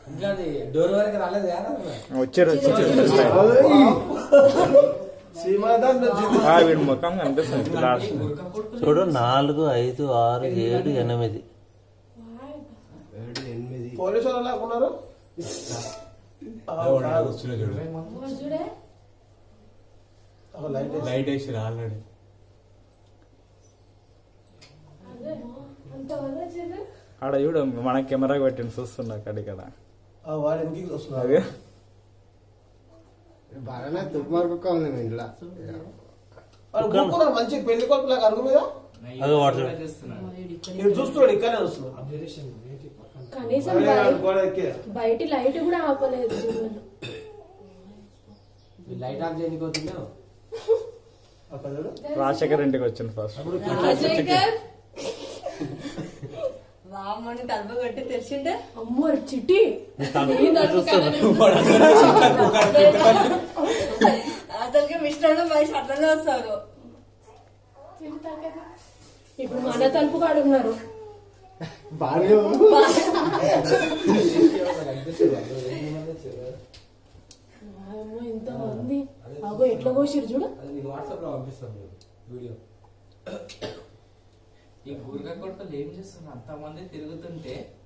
ఇంకా అది డోర్ వరకు రాలేదు కదా వచ్చారు వచ్చారు సీమాదాన్ ఆ, వీడి ముఖం కనిపిస్తుంది లాస్ట్ చూడు నాలుగు ఐదు ఆరు ఏడు ఎనిమిది పోలీసు వాళ్ళు ఎలా ఉన్నారు చూడే లైట్ వేసి ఆల్రెడీ అదే అంత వల్ల వచ్చేది ఆడ చూడు మన కెమెరా పెట్టింది చూస్తున్నా అక్కడి కదా వాడు ఎందుకు వస్తున్నారు అదే బాగానే తుకుమార్ కుక్క ఉంది మీ ఇంట్లో వాడు కూర్చున్నాడు మంచి పెళ్లి కొడుకులాగా అరుగు మీద అదే వాడు చూడు. మీరు చూస్తున్నాడు ఇక్కడనే చూస్తున్నాడు కనీసం అదే వాడు బయ- గోడ ఎక్కి బయటి లైట్ కూడా ఆపలేదు జీవన్ లైట్ ఆఫ్ చేయడానికి వచ్చిందో అక్కడ చూడు. రాజశేఖర్ ఇంటికి వచ్చింది ఫస్ట్ రాజశేఖర్ వామ్మని తలుపు కట్టి తెరిచిండే అమ్మో చిట్టి అసలుకి మిశ్రమంలో మనిషి అట్లనే వస్తారు ఇప్పుడు మన తలుపు కాడు ఉన్నారు బాగానే అమ్మో ఇంత మంది అగో ఎట్లా కోసిరు చూడు అది నేను వాట్సాప్ లో పంపిస్తాను మీకు వీడియో ఈ గురికా కొడుకులు ఏం చేస్తున్నారు అంతమంది తిరుగుతుంటే